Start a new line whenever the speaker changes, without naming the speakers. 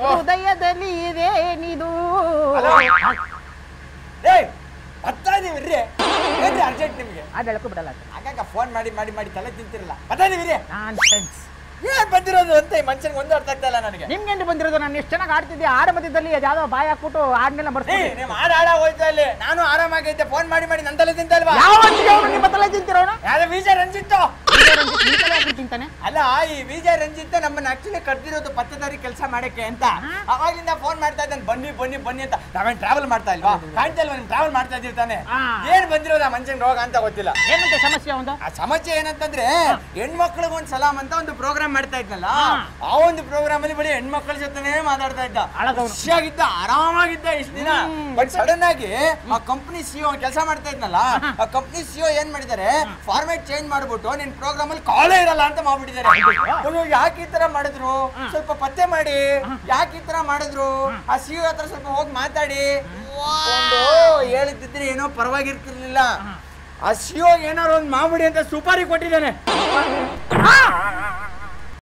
ಹೃದಯದಲ್ಲಿ ಇದೇನಿದು
ಹಲೋ ಏಯ್ ಬರ್ತಾ ಇದೀವಿ ಏನ್ರಿ ಅರ್ಜೆಂಟ್ ನಿಮಗೆ
ಆ ಬೆಳಕು ಬಿಡಲ್ಲ
ಆಗಾಗ ಫೋನ್ ಮಾಡಿ ಮಾಡಿ ಮಾಡಿ ತಲೆ ತಿಂತಿರಲ್ಲ ಬರ್ತಾ ಇದೀವಿ
ನಾನ್ ಸೆನ್ಸ್
ಏನ್ ಬಂದಿರೋದು ಅಂತ ಈ ಮನುಷ್ಯನಿಗೆ ಒಂದು ಅರ್ಥ ಆಗ್ತಾ ಇಲ್ಲ ನನಗೆ
ನಿಮ್ಗೇನು ಬಂದಿರೋದು ನಾನು ಎಷ್ಟು ಚೆನ್ನಾಗಿ ಆಡ್ತಿದ್ದೆ ಆಡ ಮಧ್ಯದಲ್ಲಿ ಯಾವ್ದೋ ಬಾಯಿ ಹಾಕ್ಬಿಟ್ಟು ಹಾಡ್ನೆಲ್ಲ
ಏ
ಬರ್ತೀನಿ
ನಿಮ್ ಹಾಡ ಹಾಡ ಹೋಯ್ತಾ ಇಲ್ಲಿ ನಾನು ಆರಾಮಾಗೈತೆ ಫೋನ್ ಮಾಡಿ ಮಾಡಿ ನನ್ನ ತಲೆ ತಿಂತಲ್ವಾ
ಯಾವ ಹೊತ್ತಿಗೆ ಅವ್ನು ನಿಮ್ಮ ತಲೆ ತಿಂತಿರೋಣ
ಯಾವ್ದು ವಿಜಯ ರಂಜಿತ್ತು
ತಿಂತಾನೆ
ಅಲ್ಲ ಈ ವಿಜಯ ರಂಜಿತ್ ನಮ್ಮನ್ನ ಆಕ್ಚುಲಿ ಕರ್ದಿರೋದು ಪತ್ತದಾರಿ ಕೆಲಸ ಮಾಡಕ್ಕೆ ಅಂತ ಅವಾಗಿಂದ ಫೋನ್ ಮಾಡ್ತಾ ಇದ್ದಾನೆ ಬನ್ನಿ ಬನ್ನಿ ಬನ್ನಿ ಅಂತ ನಾವೇನ್ ಟ್ರಾವೆಲ್ ಮಾಡ್ತಾ ಇಲ್ವಾ ಕಾಣ್ತಾ ಇಲ್ವಾ ನಿಮ್ ಟ್ರಾವೆಲ್ ಮಾಡ್ತಾ ಇದೀವಿ ತಾನೆ
ಆ.
ಏನ್ ಬಂದಿರೋದು ಆ ಮನುಷ್ಯನ್ ರೋಗ ಅಂತ ಗೊತ್ತಿಲ್ಲ
ಏನಂತೆ ಸಮಸ್ಯೆ ಒಂದು
ಆ ಸಮಸ್ಯೆ ಏನಂತಂದ್ರೆ ಹೆಣ್ಮಕ್ಳಿಗೆ ಒಂದ್ ಸಲಾಂ ಅಂತ ಒಂದು ಪ್ರೋಗ್ರಾಮ್ ಮಾಡ್ತಾ ಇದ್ನಲ್ಲ
ಹಾ.
ಆ ಒಂದು ಪ್ರೋಗ್ರಾಮ್ ಅಲ್ಲಿ ಬರೀ ಹೆಣ್ಮಕ್ಳ ಜೊತೆನೇ ಮಾತಾಡ್ತಾ ಇದ್ದ
ಅಳಗವ್ನು.
ಖುಷಿಯಾಗಿದ್ದ ಆರಾಮಾಗಿದ್ದ ಇಷ್ಟ ದಿನ
ಹ್ಮ್.
ಬಟ್ ಸಡನ್ ಆಗಿ ಆ ಕಂಪನಿ ಸಿಒ ಕೆಲಸ ಮಾಡ್ತಾ ಇದ್ನಲ್ಲ ಆ ಕಂಪನಿ ಸಿಒ ಏನ್ ಮಾಡಿದ್ದಾರೆ ಫಾರ್ಮೇಟ್ ಚೇಂಜ್ ಮಾಡ್ಬಿಟ್ಟು ನಿನ್ ಪ್ರೋಗ್ರಾಮ್ ಅಲ್ಲಿ ಕಾಲೇ ಇರಲ್ಲ ಅಂತ ಮಾಡ್ಬಿಟ್ಟಿದ್ದಾರೆ ಅವ್ನು ಯಾಕೆ ಈ ತರ ಮಾಡಿದ್ರು ಸ್ವಲ್ಪ ಪತ್ತೆ ಮಾಡಿ ಯಾಕೆ ಈ ತರ ಮಾಡಿದ್ರು ಆ ಸಿಒ ಹತ್ರ ಸ್ವಲ್ಪ ಹೋಗಿ ಮಾತಾಡಿ ಒಂದು ಹೇಳಿದ್ದಿದ್ರೆ ಏನೋ ಪರವಾಗಿರ್ತಿರ್ಲಿಲ್ಲ ಆ ಸಿಒ ಏನಾರು ಒಂದ್ ಮಾಡ್ಬಿಡಿ ಅಂತ ಸುಪಾರಿ ಕೊಟ್ಟಿದ್ದಾನೆ